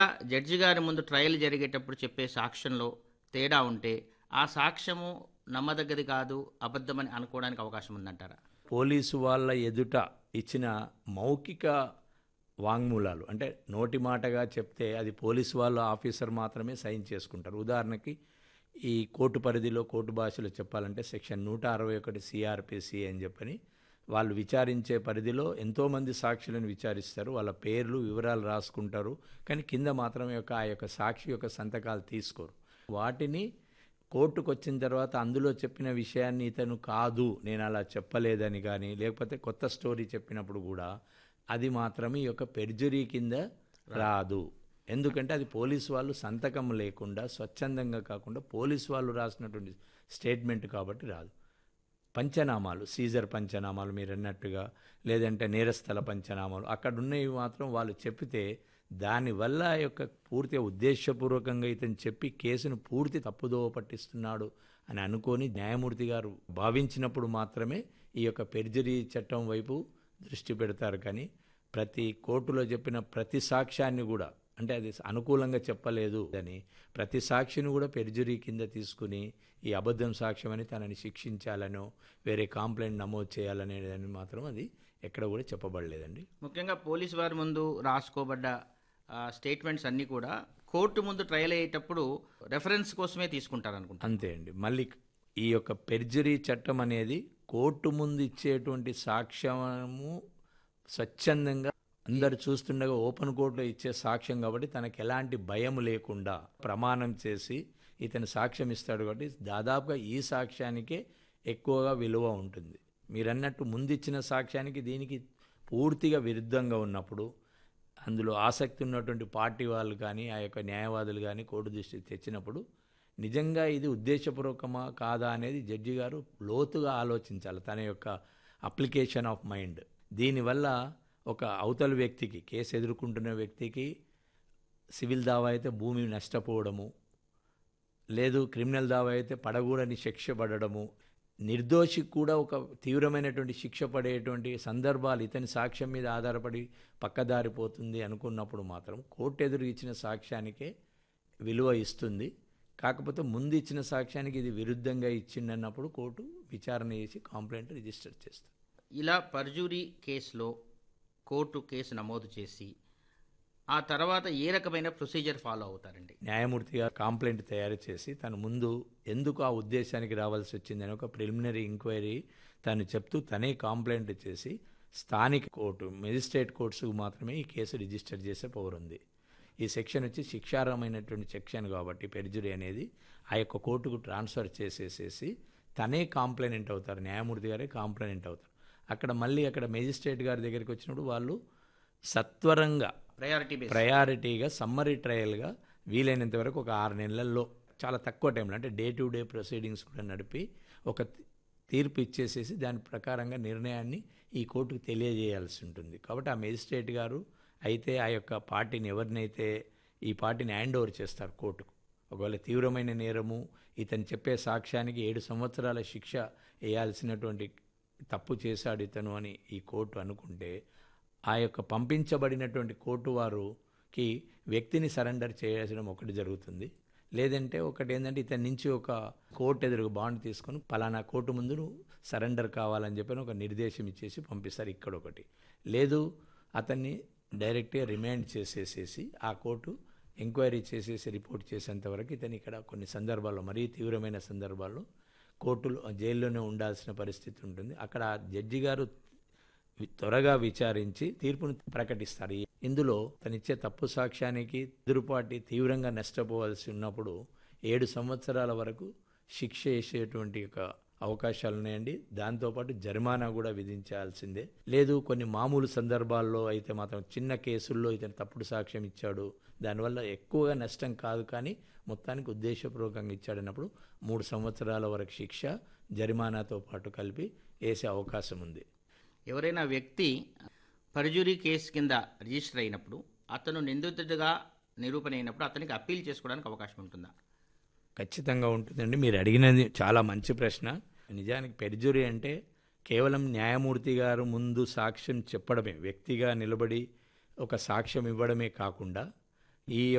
judge గారి ముందు trial జరిగేటప్పుడు చెప్పే సాక్ష్యంలో తేడా ఉంటే ఆ సాక్ష్యము నమ్మదగ్గది కాదు అబద్ధమని అనుకోవడానికి అవకాశం ఉందంటారా పోలీసు వాళ్ళ ఎదుట ఇచ్చిన మౌఖిక వాంగ్మూలాలు అంటే నోటి మాటగా చెప్తే అది పోలీసు వాళ్ళ ఆఫీసర్ మాత్రమే సైన్ చేసుకుంటారు ఉదాహరణకి ఈ కోర్టు పరిధిలో కోర్టు భాషలో చెప్పాలంటే సెక్షన్ నూట అరవై ఒకటి సిఆర్పిసి అని చెప్పని వాళ్ళు విచారించే పరిధిలో ఎంతోమంది సాక్షులను విచారిస్తారు వాళ్ళ పేర్లు వివరాలు రాసుకుంటారు కానీ కింద మాత్రమే యొక్క ఆ యొక్క సాక్షి యొక్క సంతకాలు తీసుకోరు వాటిని కోర్టుకు వచ్చిన తర్వాత అందులో చెప్పిన విషయాన్ని ఇతను కాదు నేను అలా చెప్పలేదని కానీ లేకపోతే కొత్త స్టోరీ చెప్పినప్పుడు కూడా అది మాత్రమే ఈ యొక్క పెర్జరీ కింద రాదు ఎందుకంటే అది పోలీసు వాళ్ళు సంతకం లేకుండా స్వచ్ఛందంగా కాకుండా పోలీసు వాళ్ళు రాసినటువంటి స్టేట్మెంట్ కాబట్టి రాదు పంచనామాలు సీజర్ పంచనామాలు మీరు అన్నట్టుగా లేదంటే నేరస్థల పంచనామాలు అక్కడ ఉన్నవి మాత్రం వాళ్ళు చెప్పితే దానివల్ల ఆ యొక్క పూర్తి ఉద్దేశపూర్వకంగా ఇతను చెప్పి కేసును పూర్తి తప్పుదోవ పట్టిస్తున్నాడు అని అనుకొని న్యాయమూర్తి గారు భావించినప్పుడు మాత్రమే ఈ యొక్క పెర్జరీ చట్టం వైపు దృష్టి పెడతారు కానీ ప్రతి కోర్టులో చెప్పిన ప్రతి సాక్ష్యాన్ని కూడా అంటే అది అనుకూలంగా చెప్పలేదు అని ప్రతి సాక్షిని కూడా పెర్జరీ కింద తీసుకుని ఈ అబద్ధం సాక్ష్యం అని తనని శిక్షించాలనో వేరే కంప్లైంట్ నమోదు చేయాలనేదని మాత్రం అది ఎక్కడ కూడా చెప్పబడలేదండి ముఖ్యంగా పోలీసు వారి ముందు రాసుకోబడ్డ ఆ, స్టేట్మెంట్స్ అన్నీ కూడా కోర్టు ముందు ట్రయల్ అయ్యేటప్పుడు రెఫరెన్స్ కోసమే తీసుకుంటారు అనుకుంటా అంతే అండి మళ్ళీ ఈ యొక్క పెర్జరీ చట్టం అనేది కోర్టు ముందు ఇచ్చేటువంటి సాక్ష్యము స్వచ్ఛందంగా అందరు చూస్తుండగా ఓపెన్ కోర్టులో ఇచ్చే సాక్ష్యం కాబట్టి తనకి ఎలాంటి భయం లేకుండా ప్రమాణం చేసి ఇతను సాక్ష్యం ఇస్తాడు కాబట్టి దాదాపుగా ఈ సాక్ష్యానికే ఎక్కువగా విలువ ఉంటుంది మీరన్నట్టు ముందు ఇచ్చిన సాక్ష్యానికి దీనికి పూర్తిగా విరుద్ధంగా ఉన్నప్పుడు అందులో ఆసక్తి ఉన్నటువంటి పార్టీ వాళ్ళు కానీ ఆ యొక్క న్యాయవాదులు కానీ కోర్టు దృష్టికి తెచ్చినప్పుడు నిజంగా ఇది ఉద్దేశపూర్వకమా కాదా అనేది జడ్జి గారు లోతుగా ఆలోచించాలి తన యొక్క అప్లికేషన్ ఆఫ్ మైండ్ దీనివల్ల ఒక అవతల వ్యక్తికి కేసు ఎదుర్కొంటున్న వ్యక్తికి సివిల్ దావా అయితే భూమి నష్టపోవడము లేదు క్రిమినల్ దావా అయితే పడకూడని శిక్ష పడడము నిర్దోషికి కూడా ఒక తీవ్రమైనటువంటి శిక్ష పడేటువంటి సందర్భాలు ఇతని సాక్ష్యం మీద ఆధారపడి పక్కదారిపోతుంది అనుకున్నప్పుడు మాత్రం కోర్టు ఎదురు ఇచ్చిన సాక్ష్యానికే విలువ ఇస్తుంది కాకపోతే ముందు ఇచ్చిన సాక్ష్యానికి ఇది విరుద్ధంగా ఇచ్చిందన్నప్పుడు కోర్టు విచారణ చేసి కంప్లైంట్ రిజిస్టర్ చేస్తుంది ఇలా పర్జూరీ కేసులో కోర్టు కేసు నమోదు చేసి ఆ తర్వాత ఏ రకమైన ప్రొసీజర్ ఫాలో అవుతారండి న్యాయమూర్తిగా కంప్లైంట్ తయారు చేసి తను ముందు ఎందుకు ఆ ఉద్దేశానికి రావాల్సి వచ్చిందని ఒక ప్రిలిమినరీ ఎంక్వైరీ తను చెప్తూ తనే కంప్లైంట్ చేసి స్థానిక కోర్టు మెజిస్ట్రేట్ కోర్ట్స్కు మాత్రమే ఈ కేసు రిజిస్టర్ చేసే పవర్ ఉంది ఈ సెక్షన్ వచ్చి శిక్షార్హమైనటువంటి సెక్షన్ కాబట్టి పెర్జురీ అనేది ఆ యొక్క కోర్టుకు ట్రాన్స్ఫర్ చేసేసేసి తనే కాంప్లైనెంట్ అవుతారు న్యాయమూర్తి గారే కాంప్లైనెంట్ అవుతారు అక్కడ మళ్ళీ అక్కడ మెజిస్ట్రేట్ గారి దగ్గరికి వచ్చినప్పుడు వాళ్ళు సత్వరంగా ప్రయారిటీ బేస్ ప్రయారిటీగా సమ్మరీ ట్రయల్గా వీలైనంత వరకు ఒక ఆరు నెలల్లో చాలా తక్కువ టైంలో అంటే డే టు డే ప్రొసీడింగ్స్ కూడా నడిపి ఒక తీ- తీర్పు ఇచ్చేసేసి దాని ప్రకారంగా నిర్ణయాన్ని ఈ కోర్టుకు తెలియజేయాల్సి ఉంటుంది కాబట్టి ఆ మెజిస్ట్రేట్ గారు అయితే ఆ యొక్క పార్టీని ఎవరినైతే ఈ పార్టీని హ్యాండ్ ఓవర్ చేస్తారు కోర్టుకు ఒకవేళ తీవ్రమైన నేరము ఇతను చెప్పే సాక్ష్యానికి ఏడు సంవత్సరాల శిక్ష వేయాల్సినటువంటి తప్పు చేశాడు ఇతను అని ఈ కోర్టు అనుకుంటే ఆ యొక్క పంపించబడినటువంటి కోర్టు వారుకి వ్యక్తిని సరెండర్ చేయాల్సిన ఒకటి జరుగుతుంది లేదంటే ఒకటి ఏంటంటే ఇతని నుంచి ఒక కోర్టు ఎదురు బాండ్ తీసుకొని పలానా కోర్టు ముందు నువ్వు సరెండర్ కావాలని చెప్పి ఒక నిర్దేశం ఇచ్చేసి పంపిస్తారు ఇక్కడ ఒకటి లేదు అతన్ని డైరెక్ట్గా రిమాండ్ చేసేసేసి ఆ కోర్టు ఎంక్వైరీ చేసేసి రిపోర్ట్ చేసేంత వరకు ఇతను ఇక్కడ కొన్ని సందర్భాల్లో మరీ తీవ్రమైన సందర్భాల్లో కోర్టులో జైల్లోనే ఉండాల్సిన పరిస్థితి ఉంటుంది అక్కడ జడ్జి గారు వి- త్వరగా విచారించి తీర్పును ప్రకటిస్తారు ఈ- ఇందులో తనిచ్చే తప్పు సాక్ష్యానికి ఎదురుపాటి తీవ్రంగా నష్టపోవాల్సి ఉన్నప్పుడు ఏడు సంవత్సరాల వరకు శిక్ష వేసేటువంటి ఒక అవకాశాలు ఉన్నాయండి దాంతోపాటు జరిమానా కూడా విధించాల్సిందే లేదు కొన్ని మామూలు సందర్భాల్లో అయితే మాత్రం చిన్న కేసుల్లో ఇతను తప్పుడు సాక్ష్యం ఇచ్చాడు దానివల్ల ఎక్కువగా నష్టం కాదు కానీ మొత్తానికి ఉద్దేశపూర్వకంగా ఇచ్చాడన్నప్పుడు మూడు సంవత్సరాల వరకు శిక్ష జరిమానాతో పాటు కలిపి వేసే అవకాశం ఉంది ఎవరైనా వ్యక్తి పర్జూరీ కేసు కింద రిజిస్టర్ అయినప్పుడు అతను నిందితుడిగా నిరూపణ అయినప్పుడు అతనికి అప్పీల్ చేసుకోవడానికి అవకాశం ఉంటుందా ఖచ్చితంగా ఉంటుందండి మీరు అడిగినది చాలా మంచి ప్రశ్న నిజానికి పెర్జురీ అంటే కేవలం న్యాయమూర్తి గారు ముందు సాక్ష్యం చెప్పడమే వ్యక్తిగా నిలబడి ఒక సాక్ష్యం ఇవ్వడమే కాకుండా ఈ